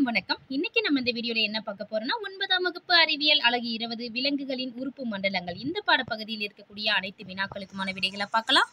வணக்கம் இன்னைக்கு நம்ம இந்த வீடியோல என்ன பார்க்க போறோம்னா ஒன்பதாம் வகுப்பு அறிவியல் அழகு இருபது விலங்குகளின் உறுப்பு மண்டலங்கள் இந்த பாடப்பகுதியில் இருக்கக்கூடிய அனைத்து வினாக்களுக்குமான விடைகளை பார்க்கலாம்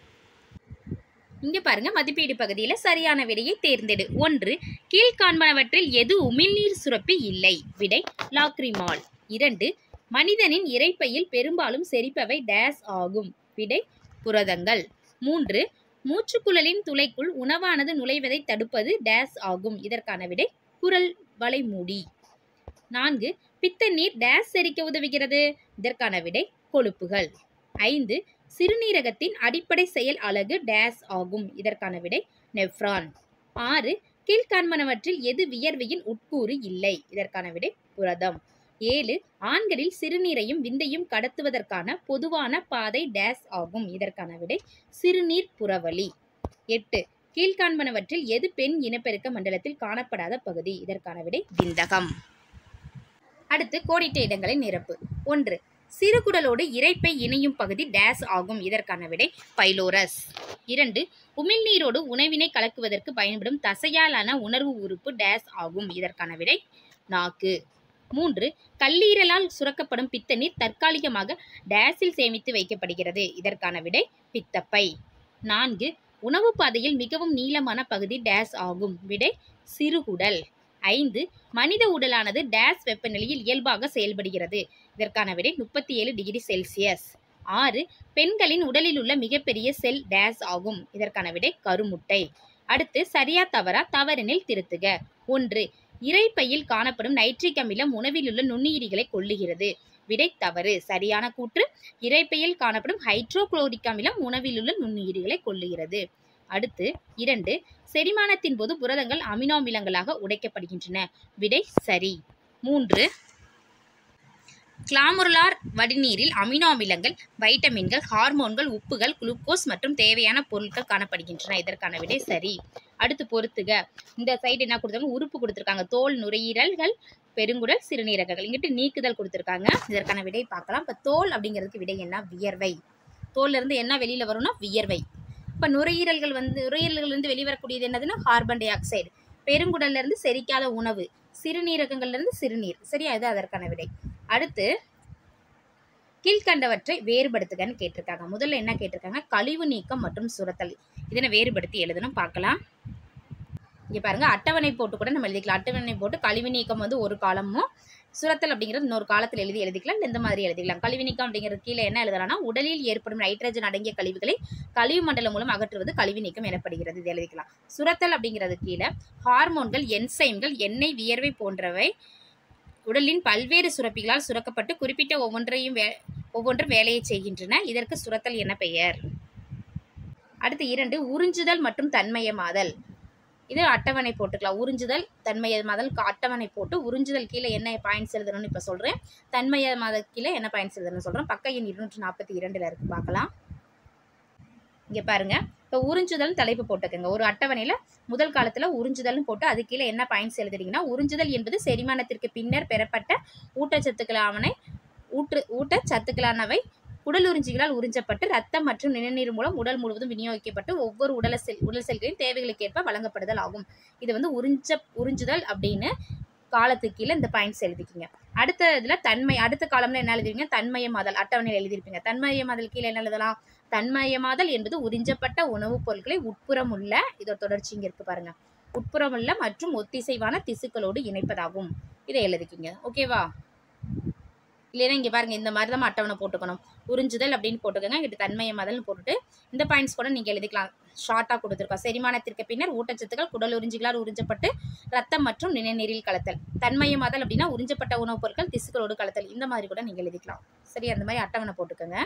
இங்க பாருங்க மதிப்பீடு பகுதியில சரியான விடையை தேர்ந்தெடு ஒன்று கீழ்காண்பனவற்றில் எது உமிழ்நீர் சுரப்பி இல்லை விடை லாக்ரிமால் இரண்டு மனிதனின் இரைப்பையில் பெரும்பாலும் செரிப்பவை டேஸ் ஆகும் விடை புரதங்கள் மூன்று மூச்சுக்குழலின் துளைக்குள் உணவானது நுழைவதை தடுப்பது டேஸ் ஆகும் இதற்கான விடை குரல் வளைமூடி நான்கு பித்த நீர் டேஸ் செரிக்க உதவுகிறது இதற்கான விடை கொழுப்புகள் ஐந்து சிறுநீரகத்தின் அடிப்படை செயல் அலகு டேஸ் ஆகும் இதற்கான விடை நெஃப்ரான் ஆறு கீழ்காண்பனவற்றில் எது வியர்வையின் உட்கூறு இல்லை இதற்கான விடை புரதம் ஏழு ஆண்களில் சிறுநீரையும் விந்தையும் கடத்துவதற்கான பொதுவான பாதை டேஸ் ஆகும் இதற்கான விடை சிறுநீர் புறவழி எட்டு கீழ்காண்பனவற்றில் எது பெண் இனப்பெருக்க மண்டலத்தில் காணப்படாத பகுதி இதற்கான விடை விந்தகம் அடுத்து கோடிட்ட இடங்களை நிரப்பு ஒன்று சிறுகுடலோடு இரைப்பை இணையும் பகுதி டேஸ் ஆகும் இதற்கான விடை பைலோரஸ் இரண்டு உமிழ்நீரோடு உணவினை கலக்குவதற்கு பயன்படும் தசையாலான உணர்வு உறுப்பு டேஸ் ஆகும் இதற்கான விடை நாக்கு மூன்று கல்லீரலால் சுரக்கப்படும் பித்தநீர் தற்காலிகமாக டேஸில் சேமித்து வைக்கப்படுகிறது இதற்கான விடை பித்தப்பை நான்கு உணவு பாதையில் மிகவும் நீளமான பகுதி டேஸ் ஆகும் விடை சிறுகுடல் ஐந்து மனித உடலானது டேஸ் வெப்பநிலையில் இயல்பாக செயல்படுகிறது இதற்கான விடை முப்பத்தி ஏழு டிகிரி செல்சியஸ் ஆறு பெண்களின் உடலில் உள்ள மிகப்பெரிய செல் டேஸ் ஆகும் இதற்கான விடை கருமுட்டை அடுத்து சரியா தவறா தவறெனில் திருத்துக ஒன்று இரைப்பையில் காணப்படும் நைட்ரிக் அமிலம் உணவில் உள்ள நுண்ணுயிரிகளை கொல்லுகிறது விடை தவறு சரியான கூற்று இரைப்பையில் காணப்படும் ஹைட்ரோகுளோரிக் அமிலம் உணவில் உள்ள நுண்ணுயிரிகளை கொல்லுகிறது அடுத்து இரண்டு செரிமானத்தின் போது புரதங்கள் அமினோ அமிலங்களாக உடைக்கப்படுகின்றன விடை சரி மூன்று கிளாமுருலார் வடிநீரில் அமினோ அமிலங்கள் வைட்டமின்கள் ஹார்மோன்கள் உப்புகள் குளுக்கோஸ் மற்றும் தேவையான பொருட்கள் காணப்படுகின்றன இதற்கான விடை சரி அடுத்து பொறுத்துக இந்த சைடு என்ன கொடுத்தாங்க உறுப்பு கொடுத்துருக்காங்க தோல் நுரையீரல்கள் பெருங்குடல் சிறுநீரகங்கள் இங்கிட்டு நீக்குதல் கொடுத்துருக்காங்க இதற்கான விடை பார்க்கலாம் இப்போ தோல் அப்படிங்கிறதுக்கு விடை என்ன வியர்வை தோல்ல இருந்து என்ன வெளியில வரும்னா வியர்வை இப்போ நுரையீரல்கள் வந்து நுரையீரல்கள் இருந்து வெளிவரக்கூடியது என்னதுன்னா கார்பன் டை ஆக்சைடு பெருங்குடல்ல இருந்து செரிக்காத உணவு சிறுநீரகங்கள்ல இருந்து சிறுநீர் சரியா இது அதற்கான விடை அடுத்து கீழ்கண்டவற்றை வேறுபடுத்துகன்னு கேட்டிருக்காங்க முதல்ல என்ன கேட்டிருக்காங்க கழிவு நீக்கம் மற்றும் சுரத்தல் இதனை வேறுபடுத்தி எழுதணும் பார்க்கலாம் இங்கே பாருங்க அட்டவணை போட்டு கூட நம்ம எழுதிக்கலாம் அட்டவணை போட்டு கழிவு நீக்கம் வந்து ஒரு காலமும் சுரத்தல் அப்படிங்கிறது இன்னொரு காலத்தில் எழுதி எழுதிக்கலாம் இந்த மாதிரி எழுதிக்கலாம் கழிவு நீக்கம் அப்படிங்கிறது கீழே என்ன எழுதலாம்னா உடலில் ஏற்படும் நைட்ரஜன் அடங்கிய கழிவுகளை கழிவு மண்டலம் மூலம் அகற்றுவது கழிவு நீக்கம் எனப்படுகிறது இது எழுதிக்கலாம் சுரத்தல் அப்படிங்கிறது கீழே ஹார்மோன்கள் என்சைம்கள் எண்ணெய் வியர்வை போன்றவை உடலின் பல்வேறு சுரப்பிகளால் சுரக்கப்பட்டு குறிப்பிட்ட ஒவ்வொன்றையும் வே ஒவ்வொன்றும் வேலையை செய்கின்றன இதற்கு சுரத்தல் என பெயர் அடுத்து இரண்டு உறிஞ்சுதல் மற்றும் தன்மயமாதல் இது அட்டவணை போட்டுக்கலாம் உறிஞ்சுதல் தன்மயமாதல் அட்டவணை போட்டு உறிஞ்சுதல் கீழே என்ன பாயிண்ட்ஸ் எழுதணும்னு இப்போ சொல்கிறேன் தன்மயமாதல் கீழே என்ன பாயிண்ட்ஸ் எழுதணும்னு சொல்கிறேன் பக்க எண் இருநூற்றி நாற்பத்தி இரண்டில் இருக்குது பார்க்கலாம் இங்கே பாருங்க இப்போ உறிஞ்சுதல் தலைப்பு போட்டுக்கோங்க ஒரு அட்டவணையில் முதல் காலத்தில் உறிஞ்சுதல்னு போட்டு அது கீழே என்ன பாயிண்ட்ஸ் எழுதுறீங்கன்னா உறிஞ்சுதல் என்பது செரிமானத்திற்கு பின்னர் பெறப்பட்ட ஊட்டச்சத்துக்களான ஊற்று ஊட்டச்சத்துக்களானவை உடல் உறிஞ்சிகளால் உறிஞ்சப்பட்டு ரத்தம் மற்றும் நிணநீர் மூலம் உடல் முழுவதும் விநியோகிக்கப்பட்டு ஒவ்வொரு உடல செல் உடல் செல்களின் தேவைகளுக்கேற்ப வழங்கப்படுதல் ஆகும் இது வந்து உறிஞ்ச உறிஞ்சுதல் அப்படின்னு காலத்துக்கு கீழே இந்த பாயிண்ட்ஸ் எழுதிக்கிங்க அடுத்த இதில் தன்மை அடுத்த காலம்ல என்ன எழுதுவீங்க தன்மயமாதல் அட்டவணையில் எழுதியிருப்பீங்க தன்மயமாதல் கீழே என்ன எழுதலாம் தன்மயமாதல் என்பது உறிஞ்சப்பட்ட உணவுப் பொருட்களை உட்புறம் உள்ள இதோட தொடர்ச்சி இங்கே இருக்கு பாருங்க உட்புறம் உள்ள மற்றும் ஒத்திசைவான திசுக்களோடு இணைப்பதாகும் இதை எழுதிக்கிங்க ஓகேவா இல்லைன்னா இங்கே பாருங்க இந்த மாதிரி தான் அட்டவணை போட்டுக்கணும் உறிஞ்சுதல் அப்படின்னு போட்டுக்கோங்க இங்கிட்டு தன்மயமாதல்னு போட்டுட்டு இந்த பாயிண்ட்ஸ் கூட நீங்கள் எழுதிக்கலாம் ஷார்ட்டாக கொடுத்துருக்கோம் செரிமானத்திற்கு பின்னர் ஊட்டச்சத்துக்கள் குடல் உறிஞ்சிகளால் உறிஞ்சப்பட்டு ரத்தம் மற்றும் நிணநீரில் கலத்தல் தன்மயமாதல் அப்படின்னா உறிஞ்சப்பட்ட உணவுப் பொருட்கள் திசுக்களோடு கலத்தல் இந்த மாதிரி கூட நீங்கள் எழுதிக்கலாம் சரி அந்த மாதிரி அட்டவணை போட்டுக்கோங்க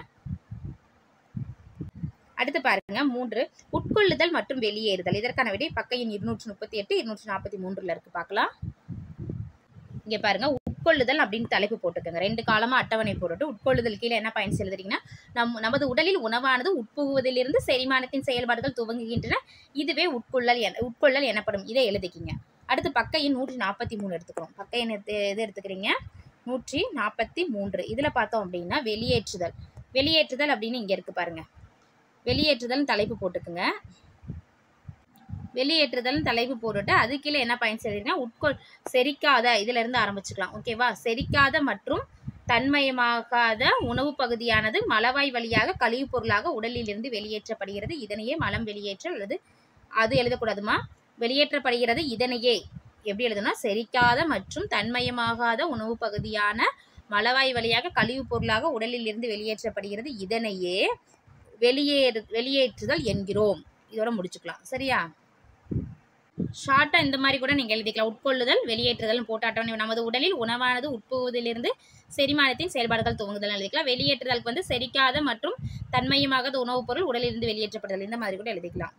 அடுத்து பாருங்க மூன்று உட்கொள்ளுதல் மற்றும் வெளியேறுதல் இதற்கான விடை பக்க எண் இருநூற்றி முப்பத்தி எட்டு இருநூற்றி நாற்பத்தி மூன்றுல இருக்கு பார்க்கலாம் இங்க பாருங்க உட்கொள்ளுதல் அப்படின்னு தலைப்பு போட்டுக்கோங்க ரெண்டு காலமா அட்டவணை போட்டுட்டு உட்கொள்ளுதல் கீழே என்ன பயன்ஸ் எழுதுறீங்கன்னா நம் நமது உடலில் உணவானது உட்புகுவதிலிருந்து செரிமானத்தின் செயல்பாடுகள் துவங்குகின்றன இதுவே உட்கொள்ளல் என உட்கொள்ளல் எனப்படும் இதை எழுதிக்கிங்க அடுத்து பக்க எண் நூற்றி நாற்பத்தி மூணு எடுத்துக்கிறோம் பக்க எண் எது எது எடுத்துக்கிறீங்க நூற்றி நாற்பத்தி மூன்று இதில் பார்த்தோம் அப்படின்னா வெளியேற்றுதல் வெளியேற்றுதல் அப்படின்னு இங்கே இருக்கு பாருங்க வெளியேற்றுதல் தலைப்பு போட்டுக்குங்க வெளியேற்றுதல் தலைப்பு போட்டுட்டு அது கீழே என்ன பயன் செய்யுதுன்னா உட்கொள் செரிக்காத இதுல இருந்து ஆரம்பிச்சுக்கலாம் ஓகேவா செரிக்காத மற்றும் தன்மயமாகாத உணவு பகுதியானது மலவாய் வழியாக கழிவுப் பொருளாக உடலில் இருந்து வெளியேற்றப்படுகிறது இதனையே மலம் வெளியேற்றல் அல்லது அது எழுதக்கூடாதுமா வெளியேற்றப்படுகிறது இதனையே எப்படி எழுதுனா செரிக்காத மற்றும் தன்மயமாகாத உணவு பகுதியான மலவாய் வழியாக கழிவுப் பொருளாக உடலில் இருந்து வெளியேற்றப்படுகிறது இதனையே வெளியேறு வெளியேற்றுதல் என்கிறோம் இதோட முடிச்சுக்கலாம் சரியா ஷார்ட்டாக இந்த மாதிரி கூட நீங்கள் எழுதிக்கலாம் உட்கொள்ளுதல் வெளியேற்றுதல் போட்டாட்டம் நமது உடலில் உணவானது உட்புவதிலிருந்து செரிமானத்தின் செயல்பாடுகள் துவங்குதல் எழுதிக்கலாம் வெளியேற்றுதலுக்கு வந்து செரிக்காத மற்றும் தன்மயமாகாத உணவுப் பொருள் உடலிலிருந்து வெளியேற்றப்படுதல் இந்த மாதிரி கூட எழுதிக்கலாம்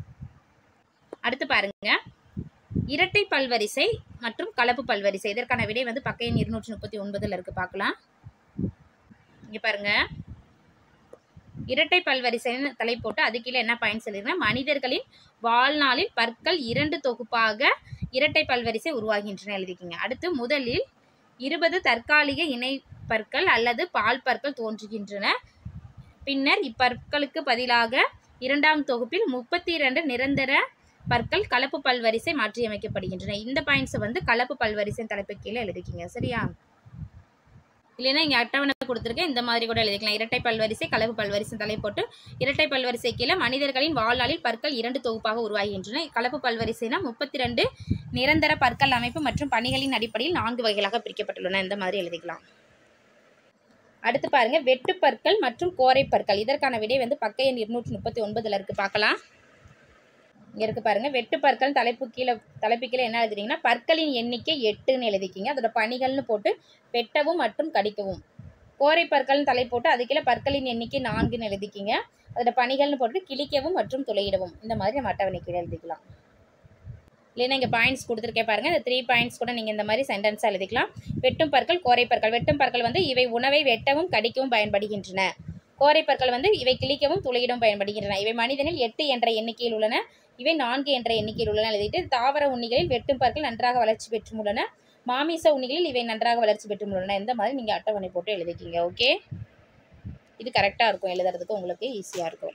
அடுத்து பாருங்க இரட்டை பல்வரிசை மற்றும் கலப்பு பல்வரிசை இதற்கான விடை வந்து பக்க எண் இருநூற்றி முப்பத்தி ஒன்பதுல இருக்கு பார்க்கலாம் இங்க பாருங்க இரட்டை பல்வரிசைன்னு தலை போட்டு அது கீழே என்ன பயன் சொல்லியிருக்கேன் மனிதர்களின் வாழ்நாளில் பற்கள் இரண்டு தொகுப்பாக இரட்டை பல்வரிசை உருவாகின்றன எழுதிக்கிங்க அடுத்து முதலில் இருபது தற்காலிக இணை பற்கள் அல்லது பால் பற்கள் தோன்றுகின்றன பின்னர் இப்பற்களுக்கு பதிலாக இரண்டாம் தொகுப்பில் முப்பத்தி இரண்டு நிரந்தர பற்கள் கலப்பு பல்வரிசை மாற்றியமைக்கப்படுகின்றன இந்த பாயிண்ட்ஸை வந்து கலப்பு பல்வரிசை தலைப்பு கீழே எழுதிக்கிங்க சரியா இல்லைன்னா இங்கே அட்டவணை கொடுத்துருக்கேன் இந்த மாதிரி கூட எழுதிக்கலாம் இரட்டை பல்வரிசை கலப்பு பல்வரிசை தலை போட்டு இரட்டை பல்வரிசை கீழே மனிதர்களின் வாழ்நாளில் பற்கள் இரண்டு தொகுப்பாக உருவாகின்றன கலப்பு பல்வரிசைனா முப்பத்தி ரெண்டு நிரந்தர பற்கள் அமைப்பு மற்றும் பணிகளின் அடிப்படையில் நான்கு வகைகளாக பிரிக்கப்பட்டுள்ளன இந்த மாதிரி எழுதிக்கலாம் அடுத்து பாருங்க வெட்டு பற்கள் மற்றும் கோரை பற்கள் இதற்கான விடை வந்து பக்க எண் இருநூற்றி முப்பத்தி ஒன்பதுல இருக்கு பார்க்கலாம் இங்க இருக்கு பாருங்க வெட்டு பற்கள் தலைப்பு கீழே தலைப்பு கீழே என்ன எழுதுறீங்கன்னா பற்களின் எண்ணிக்கை எட்டுன்னு எழுதிக்கிங்க அதோட பணிகள்னு போட்டு வெட்டவும் மற்றும் கடிக்கவும் கோரை பற்கள்னு தலை போட்டு அது கீழே பற்களின் எண்ணிக்கை நான்குன்னு எழுதிக்கிங்க அதோட பணிகள்னு போட்டு கிழிக்கவும் மற்றும் துளையிடவும் இந்த மாதிரி நம்ம அட்டவணை கீழே எழுதிக்கலாம் இல்லைன்னா இங்கே பாயிண்ட்ஸ் கொடுத்துருக்கேன் பாருங்க இந்த த்ரீ பாயிண்ட்ஸ் கூட நீங்கள் இந்த மாதிரி சென்டென்ஸாக எழுதிக்கலாம் வெட்டும் பற்கள் கோரை பற்கள் வெட்டும் பற்கள் வந்து இவை உணவை வெட்டவும் கடிக்கவும் பயன்படுகின்றன கோரை பற்கள் வந்து இவை கிழிக்கவும் துளையிடவும் பயன்படுகின்றன இவை மனிதனில் எட்டு என்ற எண்ணிக்கையில் உள்ளன இவை நான்கு என்ற எண்ணிக்கையில் உள்ளன எழுதிட்டு தாவர உண்ணிகளில் வெட்டும் பற்கள் நன்றாக வளர்ச்சி பெற்றும் உள்ளன மாமிச உண்ணிகளில் இவை நன்றாக வளர்ச்சி பெற்றும் உள்ளன இந்த மாதிரி நீங்கள் அட்டவணை போட்டு எழுதிக்கிங்க ஓகே இது கரெக்டாக இருக்கும் எழுதுறதுக்கு உங்களுக்கு ஈஸியாக இருக்கும்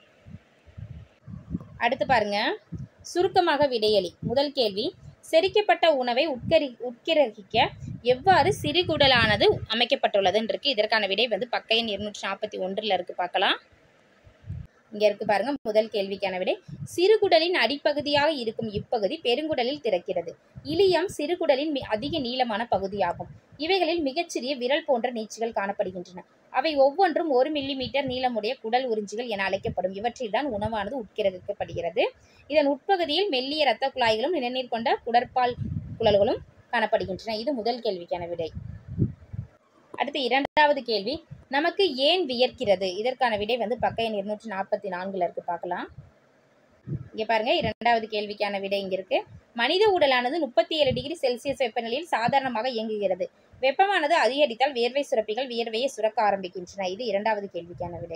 அடுத்து பாருங்க சுருக்கமாக விடையளி முதல் கேள்வி செரிக்கப்பட்ட உணவை உட்கரி உட்கிரகிக்க எவ்வாறு சிறுகுடலானது அமைக்கப்பட்டுள்ளதுன்னு இருக்கு இதற்கான விடை வந்து பக்க எண் இருநூற்றி நாற்பத்தி ஒன்றில் இருக்கு பார்க்கலாம் இங்க இருக்கு பாருங்க முதல் கேள்விக்கான விடை சிறுகுடலின் அடிப்பகுதியாக இருக்கும் இப்பகுதி பெருங்குடலில் திறக்கிறது இலியம் சிறுகுடலின் மி- அதிக நீளமான பகுதியாகும் இவைகளில் மிகச்சிறிய விரல் போன்ற நீட்சிகள் காணப்படுகின்றன அவை ஒவ்வொன்றும் ஒரு மில்லி மீட்டர் நீளமுடைய குடல் உறிஞ்சிகள் என அழைக்கப்படும் இவற்றில்தான் உணவானது உட்கிரகிக்கப்படுகிறது இதன் உட்பகுதியில் மெல்லிய இரத்த குழாய்களும் நிணநீர் கொண்ட குடற்பால் குழல்களும் காணப்படுகின்றன இது முதல் கேள்விக்கான விடை அடுத்து இரண்டாவது கேள்வி நமக்கு ஏன் வியர்க்கிறது இதற்கான விடை வந்து பக்க எண் இருநூற்றி நாற்பத்தி நான்குல இருக்கு பார்க்கலாம் இங்க பாருங்க இரண்டாவது கேள்விக்கான விடை இங்க இருக்கு மனித உடலானது முப்பத்தி ஏழு டிகிரி செல்சியஸ் வெப்பநிலையில் சாதாரணமாக இயங்குகிறது வெப்பமானது அதிகரித்தால் வியர்வை சுரப்பிகள் வியர்வையை சுரக்க ஆரம்பிக்கின்றன இது இரண்டாவது கேள்விக்கான விடை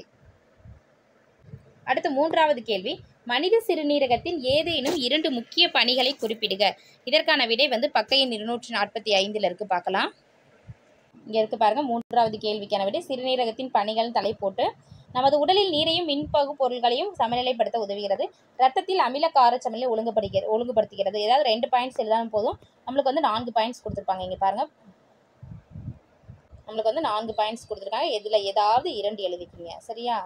அடுத்து மூன்றாவது கேள்வி மனித சிறுநீரகத்தின் ஏதேனும் இரண்டு முக்கிய பணிகளை குறிப்பிடுக இதற்கான விடை வந்து பக்க எண் இருநூற்றி நாற்பத்தி ஐந்துல இருக்கு பார்க்கலாம் இங்க இருக்கு பாருங்க மூன்றாவது கேள்விக்கான விடை சிறுநீரகத்தின் பணிகள் தலை போட்டு நமது உடலில் நீரையும் மின்பகு பொருள்களையும் சமநிலைப்படுத்த உதவுகிறது ரத்தத்தில் அமில கார சமநிலை ஒழுங்குபடுகிறது ஒழுங்குபடுத்துகிறது ஏதாவது ரெண்டு பாயிண்ட்ஸ் எழுதாலும் போதும் நம்மளுக்கு வந்து நான்கு பாயிண்ட்ஸ் கொடுத்துருப்பாங்க இங்க பாருங்க நம்மளுக்கு வந்து நான்கு பாயிண்ட்ஸ் கொடுத்துருக்காங்க எதுல ஏதாவது இரண்டு எழுதிக்கிங்க சரியா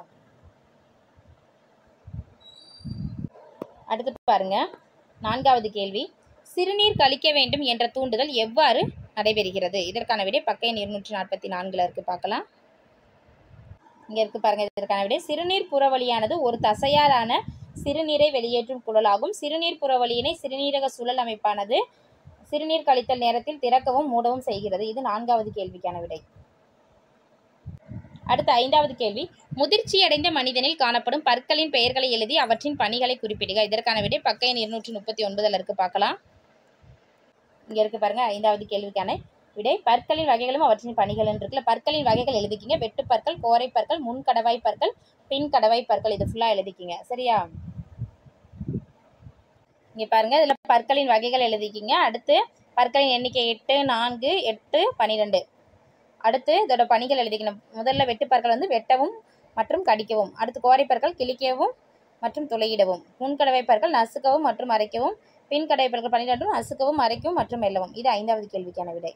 அடுத்து பாருங்க நான்காவது கேள்வி சிறுநீர் கழிக்க வேண்டும் என்ற தூண்டுதல் எவ்வாறு நடைபெறுகிறது இதற்கான விடை பக்க எண் இருநூற்றி நாற்பத்தி நான்குல இருக்கு பார்க்கலாம் இங்க இருக்கு பாருங்க இதற்கான விடை சிறுநீர் புறவழியானது ஒரு தசையாலான சிறுநீரை வெளியேற்றும் குழலாகும் சிறுநீர் புறவழியினை சிறுநீரக சுழல் அமைப்பானது சிறுநீர் கழித்தல் நேரத்தில் திறக்கவும் மூடவும் செய்கிறது இது நான்காவது கேள்விக்கான விடை அடுத்த ஐந்தாவது கேள்வி முதிர்ச்சி அடைந்த மனிதனில் காணப்படும் பற்களின் பெயர்களை எழுதி அவற்றின் பணிகளை குறிப்பிடுக இதற்கான விடை பக்க எண் இருநூற்றி முப்பத்தி ஒன்பதுல இருக்கு பார்க்கலாம் இங்க இருக்கு பாருங்க ஐந்தாவது கேள்விக்கான விடை பற்களின் வகைகளும் அவற்றின் பணிகளும் இருக்குல்ல பற்களின் வகைகள் எழுதிக்கிங்க வெட்டு பற்கள் கோரை பற்கள் முன் கடவாய் பற்கள் பின் கடவாய் பற்கள் இது ஃபுல்லா எழுதிக்கிங்க சரியா இங்க பாருங்க இதுல பற்களின் வகைகள் எழுதிக்கிங்க அடுத்து பற்களின் எண்ணிக்கை எட்டு நான்கு எட்டு பன்னிரெண்டு அடுத்து இதோட பணிகள் எழுதிக்கணும் முதல்ல வெட்டுப்பற்கள் வந்து வெட்டவும் மற்றும் கடிக்கவும் அடுத்து கோரைப்பற்கள் கிழிக்கவும் மற்றும் துளையிடவும் முன்கடவை பற்கள் நசுக்கவும் மற்றும் அரைக்கவும் பின் கடவை பற்கள் பன்னிரெண்டும் நசுக்கவும் அரைக்கவும் மற்றும் மெல்லவும் இது ஐந்தாவது கேள்விக்கான விடை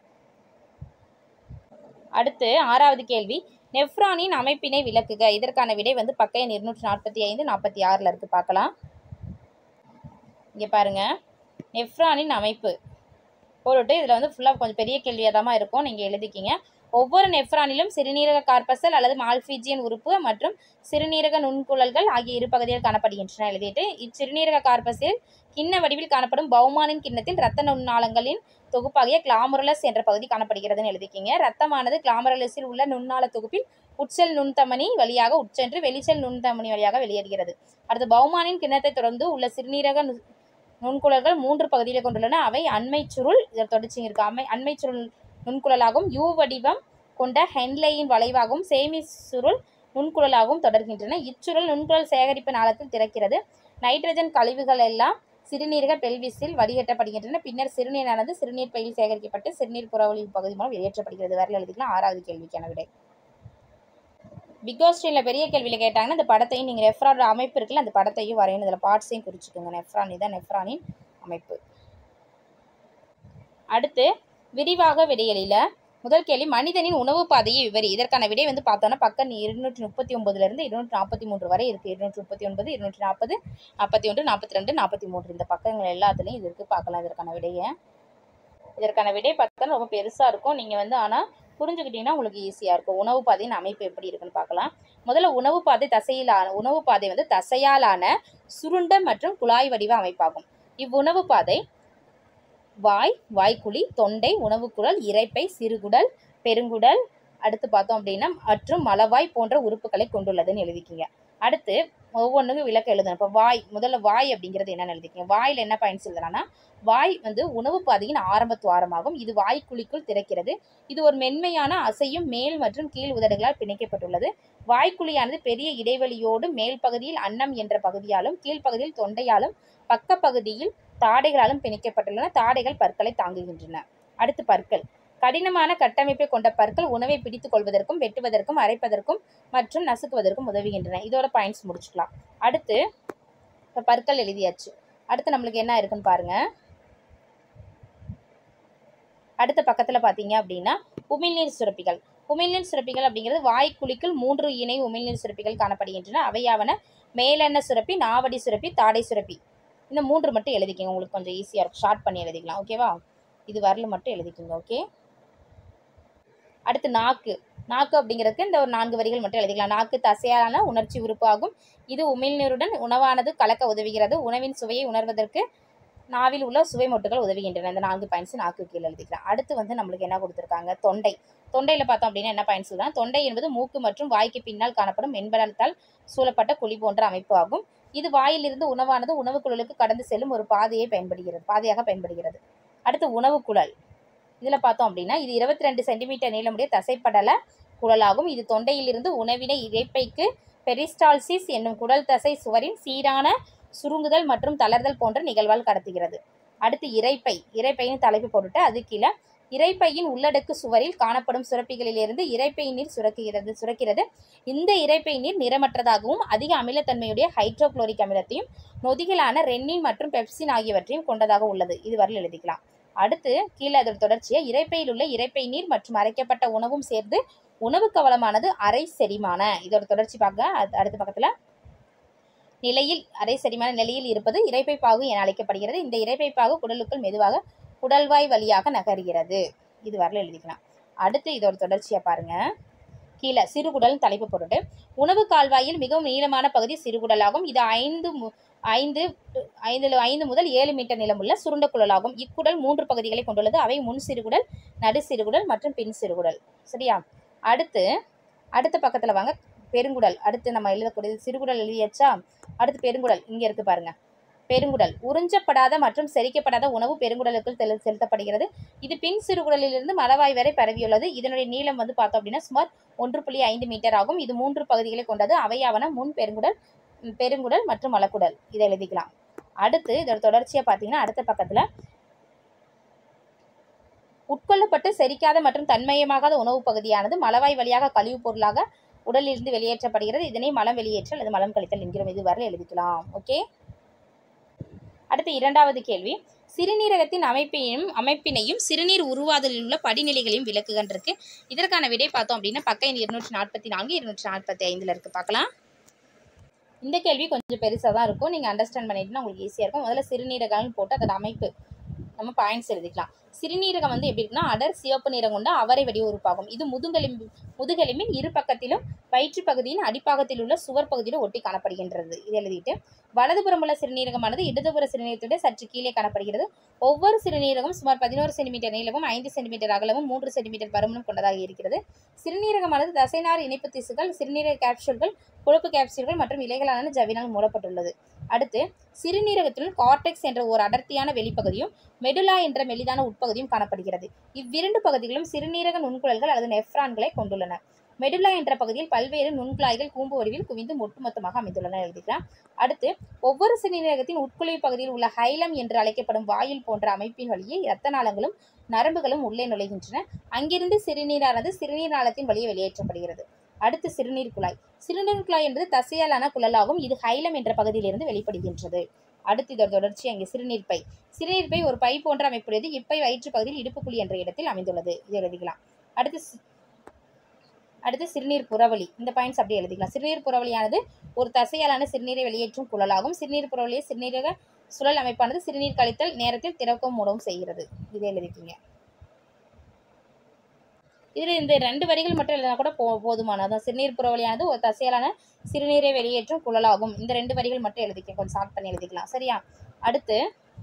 அடுத்து ஆறாவது கேள்வி நெஃப்ரானின் அமைப்பினை விளக்குக இதற்கான விடை வந்து பக்க எண் இருநூற்றி நாற்பத்தி ஐந்து நாற்பத்தி ஆறில் இருக்கு பார்க்கலாம் இங்கே பாருங்க நெஃப்ரானின் அமைப்பு போட்டுட்டு இதில் வந்து ஃபுல்லாக கொஞ்சம் பெரிய கேள்வியாக தான் இருக்கும் நீங்கள் எழுதிக்கிங்க ஒவ்வொரு நெஃப்ரானிலும் சிறுநீரக கார்பசல் அல்லது மால்ஃபீஜியன் உறுப்பு மற்றும் சிறுநீரக நுண்குழல்கள் ஆகிய இரு பகுதிகள் காணப்படுகின்றன எழுதிட்டு இச்சிறுநீரக கார்பஸில் கிண்ண வடிவில் காணப்படும் பௌமானின் கிண்ணத்தில் இரத்த நுண்ணாளங்களின் தொகுப்பாகிய கிளாமரலஸ் என்ற பகுதி காணப்படுகிறதுன்னு எழுதிக்கிங்க ரத்தமானது கிளாமரலஸில் உள்ள நுண்ணாள தொகுப்பில் உட்செல் நுண்தமனி வழியாக உட்சென்று வெளிச்செல் நுண்தமனி வழியாக வெளியேறுகிறது அடுத்து பௌமானின் கிண்ணத்தை தொடர்ந்து உள்ள சிறுநீரக நு- நுண்குழல்கள் மூன்று பகுதிகளை கொண்டுள்ளன அவை அண்மை சுருள் இதில் தொடர்ச்சி இருக்கு அம்மை அண்மை சுருள் நுண்குழலாகவும் யூ வடிவம் கொண்ட ஹென்லையின் வளைவாகவும் சேமி சுருள் நுண்குழலாகவும் தொடர்கின்றன இச்சுருள் நுண்குழல் சேகரிப்பு நாளத்தில் திறக்கிறது நைட்ரஜன் கழிவுகள் எல்லாம் சிறுநீரக பெல்விஸில் வடிகட்டப்படுகின்றன பின்னர் சிறுநீரானது சிறுநீர் பையில் சேகரிக்கப்பட்டு சிறுநீர் புறவழி பகுதி மூலம் வெளியேற்றப்படுகிறது வரல எழுதிக்கலாம் ஆறாவது கேள்விக்கான விடை பிக் ஆஸ்ட்ரேலியில் பெரிய கேள்வியில் கேட்டாங்கன்னா இந்த படத்தையும் நீங்கள் நெஃப்ரானோட அமைப்பு இருக்குல்ல அந்த படத்தையும் வரையணும் இதில் பார்ட்ஸையும் குறிச்சுக்கோங்க நெஃப்ரான் இதான் நெஃப்ரானின் அமைப்பு அடுத்து விரிவாக விடையலில் முதல் கேள்வி மனிதனின் உணவு பாதையை விவரி இதற்கான விடை வந்து பார்த்தோன்னா பக்கம் இருநூற்றி முப்பத்தி ஒன்பதுலேருந்து இருநூற்றி நாற்பத்தி மூன்று வரை இருக்குது இருநூற்றி முப்பத்தி ஒன்பது இருநூற்றி நாற்பது நாற்பத்தி ஒன்று நாற்பத்தி ரெண்டு நாற்பத்தி மூன்று இந்த பக்கங்கள் எல்லாத்துலேயும் இது இருக்குது பார்க்கலாம் இதற்கான விடையை இதற்கான விடை பார்த்தா ரொம்ப பெருசாக இருக்கும் நீங்கள் வந்து ஆனால் புரிஞ்சுக்கிட்டீங்கன்னா உங்களுக்கு ஈஸியாக இருக்கும் உணவு பாதையின் அமைப்பு எப்படி இருக்குன்னு பார்க்கலாம் முதல்ல உணவு பாதை தசையிலான உணவு பாதை வந்து தசையாலான சுருண்ட மற்றும் குழாய் வடிவ அமைப்பாகும் இவ்வுணவு பாதை வாய் வாய்க்குழி தொண்டை உணவுக்குழல் இரைப்பை சிறுகுடல் பெருங்குடல் அடுத்து பார்த்தோம் அப்படின்னா மற்றும் மலவாய் போன்ற உறுப்புகளை கொண்டுள்ளதுன்னு எழுதிக்கிங்க அடுத்து ஒவ்வொன்றுக்கும் விளக்க எழுதணும் இப்போ வாய் முதல்ல வாய் அப்படிங்கிறது என்னன்னு எழுதிக்கிங்க வாயில் என்ன பயன்ஸ் எழுதலாம்னா வாய் வந்து உணவு பாதையின் ஆரம்ப துவாரமாகும் இது வாய்க்குழிக்குள் திறக்கிறது இது ஒரு மென்மையான அசையும் மேல் மற்றும் கீழ் உதடுகளால் பிணைக்கப்பட்டுள்ளது வாய்க்குழியானது பெரிய இடைவெளியோடு மேல் பகுதியில் அன்னம் என்ற பகுதியாலும் கீழ்ப்பகுதியில் தொண்டையாலும் பக்க பகுதியில் தாடைகளாலும் பிணைக்கப்பட்டுள்ளன தாடைகள் பற்களை தாங்குகின்றன அடுத்து பற்கள் கடினமான கட்டமைப்பை கொண்ட பற்கள் உணவை பிடித்துக் கொள்வதற்கும் வெட்டுவதற்கும் அரைப்பதற்கும் மற்றும் நசுக்குவதற்கும் உதவுகின்றன இதோட பாயிண்ட்ஸ் முடிச்சுக்கலாம் அடுத்து இப்போ பற்கள் எழுதியாச்சு அடுத்து நம்மளுக்கு என்ன இருக்குன்னு பாருங்க அடுத்த பக்கத்தில் பார்த்தீங்க அப்படின்னா உமிழ்நீர் சுரப்பிகள் உமிழ்நீர் சுரப்பிகள் அப்படிங்கிறது வாய்க்குழிக்குள் மூன்று இணை உமிழ்நீர் சுரப்பிகள் காணப்படுகின்றன அவையாவன மேலெண்ண சுரப்பி நாவடி சுரப்பி தாடை சுரப்பி இந்த மூன்று மட்டும் எழுதிக்கங்க உங்களுக்கு கொஞ்சம் ஈஸியாக இருக்கும் ஷார்ட் பண்ணி எழுதிக்கலாம் ஓகேவா இது வரல மட்டும் எழுதிக்கோங்க ஓகே அடுத்து நாக்கு நாக்கு அப்படிங்கிறதுக்கு இந்த ஒரு நான்கு வரிகள் மட்டும் எழுதிக்கலாம் நாக்கு தசையான உணர்ச்சி உறுப்பு ஆகும் இது உமிழ்நீருடன் உணவானது கலக்க உதவுகிறது உணவின் சுவையை உணர்வதற்கு நாவில் உள்ள சுவை மொட்டுகள் உதவுகின்றன இந்த நான்கு பாயிண்ட்ஸ் நாக்கு கீழே எழுதிக்கலாம் அடுத்து வந்து நம்மளுக்கு என்ன கொடுத்துருக்காங்க தொண்டை தொண்டையில் பார்த்தோம் அப்படின்னா என்ன பாயிண்ட்ஸ் தான் தொண்டை என்பது மூக்கு மற்றும் வாய்க்கு பின்னால் காணப்படும் மென்படலத்தால் சூழப்பட்ட குழி போன்ற அமைப்பு ஆகும் இது வாயிலிருந்து உணவானது உணவு குழலுக்கு கடந்து செல்லும் ஒரு பாதையை பயன்படுகிறது பாதையாக பயன்படுகிறது அடுத்து உணவு குழல் இதில் பார்த்தோம் அப்படின்னா இது இருபத்தி ரெண்டு சென்டிமீட்டர் நீளமுடைய தசைப்படல குழலாகும் இது தொண்டையிலிருந்து உணவினை இறைப்பைக்கு பெரிஸ்டால்சிஸ் என்னும் குடல் தசை சுவரின் சீரான சுருங்குதல் மற்றும் தளர்தல் போன்ற நிகழ்வால் கடத்துகிறது அடுத்து இரைப்பை இரைப்பையின் தலைப்பு போட்டுட்டு அது கீழே இரைப்பையின் உள்ளடக்கு சுவரில் காணப்படும் சுரப்பிகளிலிருந்து இரைப்பை நீர் சுரக்குகிறது சுரக்கிறது இந்த இரைப்பை நீர் நிறமற்றதாகவும் அதிக அமிலத்தன்மையுடைய ஹைட்ரோகுளோரிக் அமிலத்தையும் நொதிகளான ரென்னின் மற்றும் பெப்சின் ஆகியவற்றையும் கொண்டதாக உள்ளது இது வரையில் எழுதிக்கலாம் அடுத்து கீழே அதோட தொடர்ச்சியை இரைப்பையில் உள்ள இரைப்பை நீர் மற்றும் அரைக்கப்பட்ட உணவும் சேர்ந்து உணவு கவலமானது அரை செரிமான இதோட தொடர்ச்சி பார்க்க அடு- அடுத்த பக்கத்தில் நிலையில் அரை செரிமான நிலையில் இருப்பது இரைப்பை பாகு என அழைக்கப்படுகிறது இந்த இரைப்பை பாகு குடலுக்குள் மெதுவாக குடல்வாய் வழியாக நகர்கிறது இது வரல எழுதிக்கலாம் அடுத்து இதோட தொடர்ச்சியை பாருங்க கீழே சிறுகுடல் தலைப்பு போட்டுட்டு உணவு கால்வாயில் மிகவும் நீளமான பகுதி சிறுகுடலாகும் இது ஐந்து மு- ஐந்து ஐந்து ஐந்து முதல் ஏழு மீட்டர் நீளமுள்ள சுருண்ட குழலாகும் இக்குடல் மூன்று பகுதிகளை கொண்டுள்ளது அவை முன் சிறுகுடல் நடு சிறுகுடல் மற்றும் பின் சிறுகுடல் சரியா அடுத்து அடுத்த பக்கத்தில் வாங்க பெருங்குடல் அடுத்து நம்ம எழுதக்கூடியது சிறுகுடல் எழுதியாச்சா அடுத்து பெருங்குடல் இங்கே இருக்கு பாருங்க பெருங்குடல் உறிஞ்சப்படாத மற்றும் செரிக்கப்படாத உணவு பெருங்குடலுக்குள் தெளி- செலுத்தப்படுகிறது இது பின் சிறுகுடலிலிருந்து மலவாய் வரை பரவியுள்ளது இதனுடைய நீளம் வந்து பார்த்தோம் அப்படின்னா சுமார் ஒன்று புள்ளி ஐந்து மீட்டர் ஆகும் இது மூன்று பகுதிகளை கொண்டது அவையாவன முன் பெருங்குடல் ம், பெருங்குடல் மற்றும் மலக்குடல் இதை எழுதிக்கலாம் அடுத்து இதோட தொடர்ச்சியாக பார்த்தீங்கன்னா அடுத்த பக்கத்தில் உட்கொள்ளப்பட்டு செரிக்காத மற்றும் தன்மயமாகாத உணவுப் பகுதியானது மலவாய் வழியாக கழிவுப் பொருளாக உடலிலிருந்து வெளியேற்றப்படுகிறது இதனை மலம் வெளியேற்றல் அல்லது மலம் கழித்தல் என்கிறோம் இது வரை எழுதிக்கலாம் ஓகே அடுத்து இரண்டாவது கேள்வி சிறுநீரகத்தின் அமைப்பையும் அமைப்பினையும் சிறுநீர் உருவாதலில் உள்ள படிநிலைகளையும் விளக்குகின்றிருக்கு இதற்கான விடை பார்த்தோம் அப்படின்னா பக்க எண் இருநூற்றி நாற்பத்தி நான்கு இருநூற்றி நாற்பத்தி ஐந்தில் இருக்கு பார்க்கலாம் இந்த கேள்வி கொஞ்சம் பெருசாக தான் இருக்கும் நீங்கள் அண்டர்ஸ்டாண்ட் பண்ணிட்டுனா உங்களுக்கு ஈஸியாக இருக்கும் முதல்ல சிறுநீரகம்னு போட்டு அதோட அமைப்பு நம்ம பாயிண்ட்ஸ் எழுதிக்கலாம் சிறுநீரகம் வந்து எப்படி இருக்குன்னா அடர் சிவப்பு நிறம் கொண்ட அவரை வடிவ உறுப்பாகும் இது முதுகெலும்பு முதுகெலும்பின் இரு பக்கத்திலும் வயிற்று பகுதியின் அடிப்பாகத்தில் உள்ள சுவர் பகுதியிலும் ஒட்டி காணப்படுகின்றது இது எழுதிட்டு வலதுபுறம் உள்ள சிறுநீரகமானது இடதுபுற சிறுநீரகத்தை சற்று கீழே காணப்படுகிறது ஒவ்வொரு சிறுநீரகம் சுமார் பதினோரு சென்டிமீட்டர் நீளமும் ஐந்து சென்டிமீட்டர் அகலமும் மூன்று சென்டிமீட்டர் பருமனும் கொண்டதாக இருக்கிறது சிறுநீரகமானது தசைநார் இணைப்பு திசுகள் சிறுநீரக கேப்சூல்கள் கொழுப்பு கேப்சூல்கள் மற்றும் இலைகளான ஜவ்வினால் மூடப்பட்டுள்ளது அடுத்து சிறுநீரகத்தில் கார்டெக்ஸ் என்ற ஒரு அடர்த்தியான வெளிப்பகுதியும் மெடுலா என்ற மெலிதான உட்பகுதியும் காணப்படுகிறது இவ்விரண்டு பகுதிகளும் சிறுநீரக நுண்குழல்கள் அல்லது நெஃப்ரான்களை கொண்டுள்ளன மெடுலா என்ற பகுதியில் பல்வேறு நுண்குழாய்கள் கூம்பு வடிவில் குவிந்து ஒட்டுமொத்தமாக அமைந்துள்ளன எழுதிக்கலாம் அடுத்து ஒவ்வொரு சிறுநீரகத்தின் உட்குழி பகுதியில் உள்ள ஹைலம் என்று அழைக்கப்படும் வாயில் போன்ற அமைப்பின் வழியே இரத்த நாளங்களும் நரம்புகளும் உள்ளே நுழைகின்றன அங்கிருந்து சிறுநீரானது சிறுநீர் நாளத்தின் வழியே வெளியேற்றப்படுகிறது அடுத்து சிறுநீர் குழாய் சிறுநீர் குழாய் என்பது தசையாலான குழலாகும் இது ஹைலம் என்ற பகுதியிலிருந்து வெளிப்படுகின்றது அடுத்து இதோட தொடர்ச்சி அங்கே சிறுநீர் பை சிறுநீர் பை ஒரு பை போன்ற அமைப்புடையது இப்பை வயிற்று பகுதியில் இடுப்புக்குழி என்ற இடத்தில் அமைந்துள்ளது இது எழுதிக்கலாம் அடுத்து சி- அடுத்து சிறுநீர் புறவழி இந்த பாயிண்ட்ஸ் அப்படியே எழுதிக்கலாம் சிறுநீர் புறவழியானது ஒரு தசையாலான சிறுநீரை வெளியேற்றும் குழலாகும் சிறுநீர் புறவழியை சிறுநீரக சுழல் அமைப்பானது சிறுநீர் கழித்தல் நேரத்தில் திறக்கவும் மூடவும் செய்கிறது இதை எழுதிக்கீங்க இதில் இந்த ரெண்டு வரிகள் மட்டும் எழுதினா கூட போ போதுமானது சிறுநீர் புறவழியானது ஒரு தசையாலான சிறுநீரை வெளியேற்றும் குழலாகும் இந்த ரெண்டு வரிகள் மட்டும் எழுதிக்க கொஞ்சம் ஷார்ட் பண்ணி எழுதிக்கலாம் சரியா அடுத்து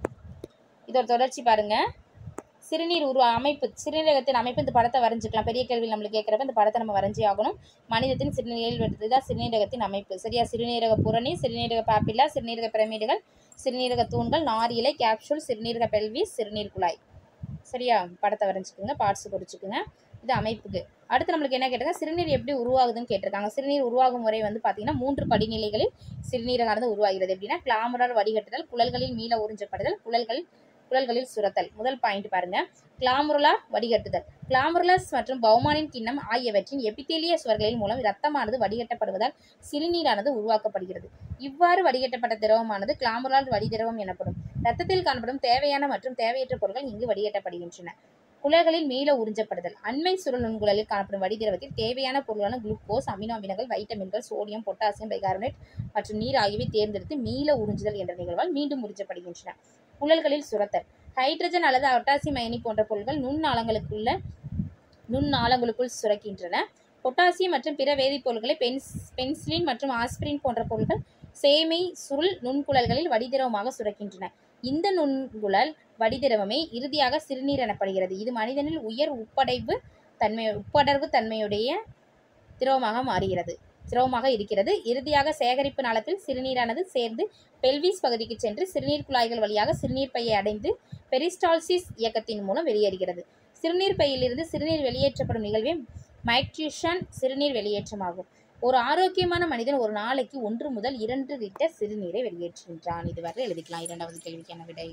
இதோட தொடர்ச்சி பாருங்க சிறுநீர் உருவ அமைப்பு சிறுநீரகத்தின் அமைப்பு இந்த படத்தை வரைஞ்சிக்கலாம் பெரிய கேள்வி நம்மளுக்கு கேட்குறப்ப இந்த படத்தை நம்ம வரைஞ்சி ஆகணும் மனிதத்தின் சிறுநீரில் இதுதான் சிறுநீரகத்தின் அமைப்பு சரியா சிறுநீரக புரணி சிறுநீரக பாப்பில்லா சிறுநீரக பிரமிடுகள் சிறுநீரக தூண்கள் நாரியிலை கேப்சூல் சிறுநீரக பெல்விஸ் சிறுநீர் குழாய் சரியா படத்தை வரைஞ்சிக்கோங்க பார்ட்ஸ் குறிச்சிக்கோங்க இது அமைப்புக்கு அடுத்து நம்மளுக்கு என்ன கேட்டாங்க சிறுநீர் எப்படி உருவாகுதுன்னு கேட்டிருக்காங்க சிறுநீர் உருவாகும் முறை வந்து பார்த்தீங்கன்னா மூன்று படிநிலைகளில் சிறுநீரகானது உருவாகிறது எப்படின்னா கிளாமரால் வடிகட்டுதல் குழல்களில் மீள உறிஞ்சப்படுதல் குழல்கள் குழல்களில் சுரத்தல் முதல் பாயிண்ட் பாருங்க கிளாமுருலா வடிகட்டுதல் கிளாமுருலஸ் மற்றும் பௌமானின் கிண்ணம் ஆகியவற்றின் எபித்தேலிய சுவர்களின் மூலம் இரத்தமானது வடிகட்டப்படுவதால் சிறுநீரானது உருவாக்கப்படுகிறது இவ்வாறு வடிகட்டப்பட்ட திரவமானது கிளாமுரால் வடிதிரவம் எனப்படும் இரத்தத்தில் காணப்படும் தேவையான மற்றும் தேவையற்ற பொருட்கள் இங்கு வடிகட்டப்படுகின்றன குழல்களில் மீள உறிஞ்சப்படுதல் அண்மை சுருள் நுண்குழலில் காணப்படும் வடிதிரவத்தில் தேவையான பொருளான குளுக்கோஸ் அமினோ அமிலங்கள் வைட்டமின்கள் சோடியம் பொட்டாசியம் பைகார்பனேட் மற்றும் நீர் ஆகியவை தேர்ந்தெடுத்து மீள உறிஞ்சுதல் என்ற நிகழ்வால் மீண்டும் உறிஞ்சப்படுகின்றன குழல்களில் சுரத்தல் ஹைட்ரஜன் அல்லது பொட்டாசியம் அயனி போன்ற பொருட்கள் நுண்ணாளங்களுக்குள்ள நுண்ணாளங்களுக்குள் சுரக்கின்றன பொட்டாசியம் மற்றும் பிற வேதிப்பொருட்களை பென்ஸ் பென்சிலின் மற்றும் ஆஸ்பிரின் போன்ற பொருட்கள் சேமை சுருள் நுண்குழல்களில் வடிதிரவமாக சுரக்கின்றன இந்த நுண்குழல் வடிதிரவமே இறுதியாக சிறுநீர் எனப்படுகிறது இது மனிதனில் உயர் உப்படைவு தன்மை உப்படர்வு தன்மையுடைய திரவமாக மாறுகிறது திரவமாக இருக்கிறது இறுதியாக சேகரிப்பு நாளத்தில் சிறுநீரானது சேர்ந்து பெல்விஸ் பகுதிக்கு சென்று சிறுநீர் குழாய்கள் வழியாக சிறுநீர் பையை அடைந்து பெரிஸ்டால்சிஸ் இயக்கத்தின் மூலம் வெளியேறுகிறது சிறுநீர் பையிலிருந்து சிறுநீர் வெளியேற்றப்படும் நிகழ்வே மைட்ரிஷன் சிறுநீர் வெளியேற்றமாகும் ஒரு ஆரோக்கியமான மனிதன் ஒரு நாளைக்கு ஒன்று முதல் இரண்டு லிட்டர் சிறுநீரை வெளியேற்றுகின்றான் இதுவரை எழுதிக்கலாம் இரண்டாவது கேள்விக்கான விடை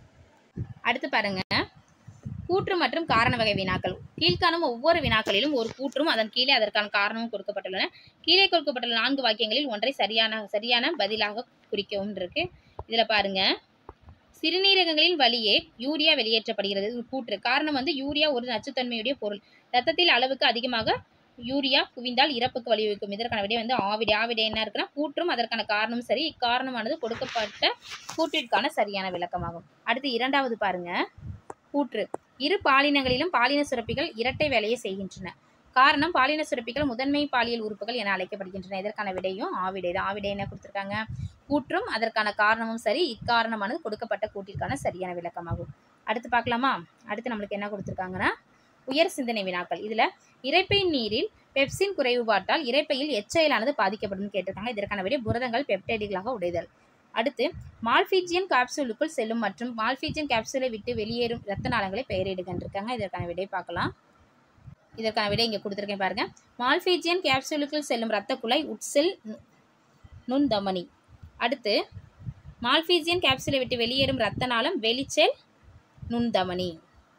அடுத்து பாருங்க கூற்று மற்றும் காரண வகை வினாக்கள் கீழ்காணும் ஒவ்வொரு வினாக்களிலும் ஒரு கூற்றும் அதன் கீழே அதற்கான காரணமும் கொடுக்கப்பட்டுள்ளன கீழே கொடுக்கப்பட்டுள்ள நான்கு வாக்கியங்களில் ஒன்றை சரியான சரியான பதிலாக குறிக்கவும் இருக்கு இதுல பாருங்க சிறுநீரகங்களின் வழியே யூரியா வெளியேற்றப்படுகிறது இது கூற்று காரணம் வந்து யூரியா ஒரு நச்சுத்தன்மையுடைய பொருள் ரத்தத்தில் அளவுக்கு அதிகமாக யூரியா குவிந்தால் இறப்புக்கு வழிவகுக்கும் இதற்கான விடை வந்து ஆவிடை ஆவிடை என்ன இருக்குன்னா கூற்றும் அதற்கான காரணம் சரி இக்காரணமானது கொடுக்கப்பட்ட கூற்றிற்கான சரியான விளக்கமாகும் அடுத்து இரண்டாவது பாருங்க கூற்று இரு பாலினங்களிலும் பாலின சுரப்பிகள் இரட்டை வேலையை செய்கின்றன காரணம் பாலின சுரப்பிகள் முதன்மை பாலியல் உறுப்புகள் என அழைக்கப்படுகின்றன இதற்கான விடையும் ஆவிடை தான் ஆவிடை என்ன கொடுத்துருக்காங்க கூற்றும் அதற்கான காரணமும் சரி இக்காரணமானது கொடுக்கப்பட்ட கூற்றிற்கான சரியான விளக்கமாகும் அடுத்து பார்க்கலாமா அடுத்து நம்மளுக்கு என்ன கொடுத்துருக்காங்கன்னா உயர் சிந்தனை வினாக்கள் இதுல இரைப்பை நீரில் பெப்சின் குறைவுபாட்டால் இரைப்பையில் எச்செயலானது பாதிக்கப்படும் கேட்டிருக்காங்க இதற்கான விடை புரதங்கள் பெப்டைடுகளாக உடைதல் அடுத்து மால்பீஜியன் காப்சூலுக்குள் செல்லும் மற்றும் மால்பீஜியன் கேப்சூலை விட்டு வெளியேறும் இரத்த நாளங்களை பெயரிடுகின்றிருக்காங்க இதற்கான விடை பார்க்கலாம் இதற்கான விடை இங்கே கொடுத்துருக்கேன் பாருங்க மால்பீஜியன் கேப்சூலுக்குள் செல்லும் இரத்த குழாய் உட்செல் நு- நுண்தமனி அடுத்து மால்பீஜியன் கேப்சூலை விட்டு வெளியேறும் இரத்த நாளம் வெளிச்செல் நுண்தமனி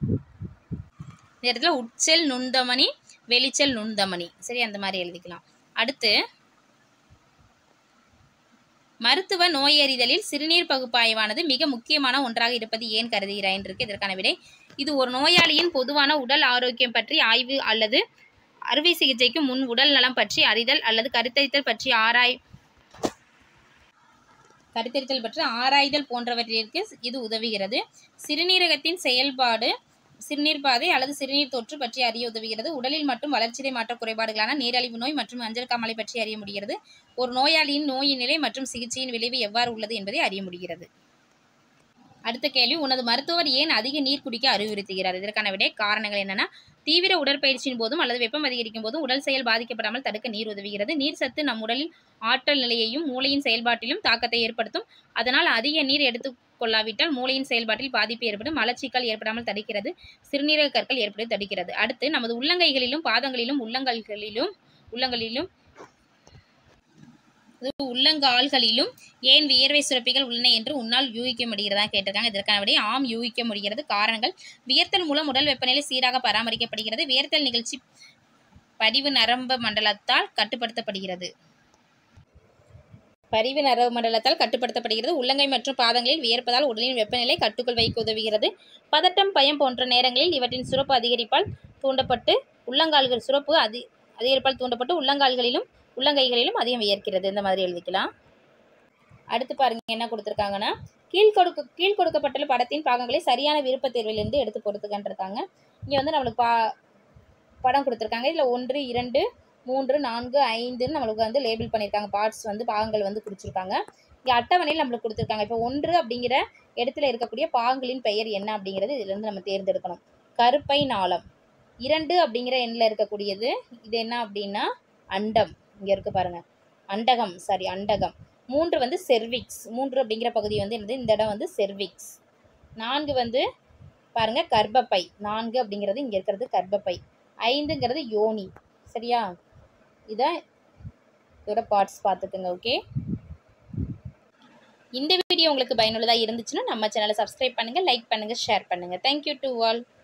இந்த இடத்துல உட்செல் நுண்தமனி வெளிச்செல் நுண்தமனி சரி அந்த மாதிரி எழுதிக்கலாம் அடுத்து மருத்துவ நோயறிதலில் சிறுநீர் பகுப்பாய்வானது மிக முக்கியமான ஒன்றாக இருப்பது ஏன் கருதுகிறாய் இருக்கு இதற்கான விடை இது ஒரு நோயாளியின் பொதுவான உடல் ஆரோக்கியம் பற்றி ஆய்வு அல்லது அறுவை சிகிச்சைக்கு முன் உடல் நலம் பற்றி அறிதல் அல்லது கருத்தரித்தல் பற்றி ஆராய் கருத்தரித்தல் பற்றி ஆராய்தல் போன்றவற்றிற்கு இது உதவுகிறது சிறுநீரகத்தின் செயல்பாடு சிறுநீர் பாதை அல்லது சிறுநீர் தொற்று பற்றி அறிய உதவுகிறது உடலில் மற்றும் வளர்ச்சிதை மாற்ற குறைபாடுகளான நீரிழிவு நோய் மற்றும் மஞ்சள் காமாலை பற்றி அறிய முடிகிறது ஒரு நோயாளியின் நோயின் நிலை மற்றும் சிகிச்சையின் விளைவு எவ்வாறு உள்ளது என்பதை அறிய முடிகிறது அடுத்த கேள்வி உனது மருத்துவர் ஏன் அதிக நீர் குடிக்க அறிவுறுத்துகிறார் இதற்கான விடை காரணங்கள் என்னன்னா தீவிர உடற்பயிற்சியின் போதும் அல்லது வெப்பம் அதிகரிக்கும் போதும் உடல் செயல் பாதிக்கப்படாமல் தடுக்க நீர் உதவுகிறது நீர் சத்து நம் உடலில் ஆற்றல் நிலையையும் மூளையின் செயல்பாட்டிலும் தாக்கத்தை ஏற்படுத்தும் அதனால் அதிக நீர் எடுத்துக் கொள்ளாவிட்டால் மூளையின் செயல்பாட்டில் பாதிப்பு ஏற்படும் மலச்சிக்கல் ஏற்படாமல் தடுக்கிறது சிறுநீரக கற்கள் ஏற்படுத்தி தடுக்கிறது அடுத்து நமது உள்ளங்கைகளிலும் பாதங்களிலும் உள்ளங்கால்களிலும் உள்ளங்களிலும் இது உள்ளங்கால்களிலும் ஏன் வியர்வை சுரப்பிகள் உள்ளன என்று உன்னால் யூகிக்க முடிகிறதா கேட்டிருக்காங்க இதற்கான விடை ஆம் யூகிக்க முடிகிறது காரணங்கள் வியர்த்தல் மூலம் உடல் வெப்பநிலை சீராக பராமரிக்கப்படுகிறது வியர்த்தல் நிகழ்ச்சி படிவு நரம்பு மண்டலத்தால் கட்டுப்படுத்தப்படுகிறது பரிவு நரம்பு மண்டலத்தால் கட்டுப்படுத்தப்படுகிறது உள்ளங்கை மற்றும் பாதங்களில் வியர்ப்பதால் உடலின் வெப்பநிலை கட்டுக்குள் வைக்க உதவுகிறது பதட்டம் பயம் போன்ற நேரங்களில் இவற்றின் சுரப்பு அதிகரிப்பால் தூண்டப்பட்டு உள்ளங்கால்கள் சுரப்பு அதி அதிகரிப்பால் தூண்டப்பட்டு உள்ளங்கால்களிலும் உள்ளங்கைகளிலும் அதிகம் வியர்க்கிறது இந்த மாதிரி எழுதிக்கலாம் அடுத்து பாருங்க என்ன கொடுத்துருக்காங்கன்னா கீழ் கொடுக்க கீழ் கொடுக்கப்பட்டுள்ள படத்தின் பாகங்களை சரியான விருப்பத் தேர்விலிருந்து எடுத்து பொறுத்துக்கன்றிருக்காங்க இங்கே வந்து நம்மளுக்கு பா படம் கொடுத்துருக்காங்க இதில் ஒன்று இரண்டு மூன்று நான்கு ஐந்துன்னு நம்மளுக்கு வந்து லேபிள் பண்ணியிருக்காங்க பார்ட்ஸ் வந்து பாகங்கள் வந்து குறிச்சிருக்காங்க இங்கே அட்டவணையில் நம்மளுக்கு கொடுத்துருக்காங்க இப்போ ஒன்று அப்படிங்கிற இடத்துல இருக்கக்கூடிய பாகங்களின் பெயர் என்ன அப்படிங்கிறது இதிலிருந்து நம்ம தேர்ந்தெடுக்கணும் கருப்பை நாளம் இரண்டு அப்படிங்கிற எண்ணில் இருக்கக்கூடியது இது என்ன அப்படின்னா அண்டம் இங்கே இருக்கு பாருங்க அண்டகம் சாரி அண்டகம் மூன்று வந்து செர்விக்ஸ் மூன்று அப்படிங்கிற பகுதி வந்து என்னது இந்த இடம் வந்து செர்விக்ஸ் நான்கு வந்து பாருங்க கர்ப்பப்பை நான்கு அப்படிங்கிறது இங்கே இருக்கிறது கர்ப்பப்பை ஐந்துங்கிறது யோனி சரியா இதான் இதோட பார்ட்ஸ் பார்த்துக்குங்க ஓகே இந்த வீடியோ உங்களுக்கு பயனுள்ளதாக இருந்துச்சுன்னா நம்ம சேனலை சப்ஸ்கிரைப் பண்ணுங்கள் லைக் பண்ணுங்கள் ஷேர் பண்ணுங்கள் தேங்க்யூ டு ஆல்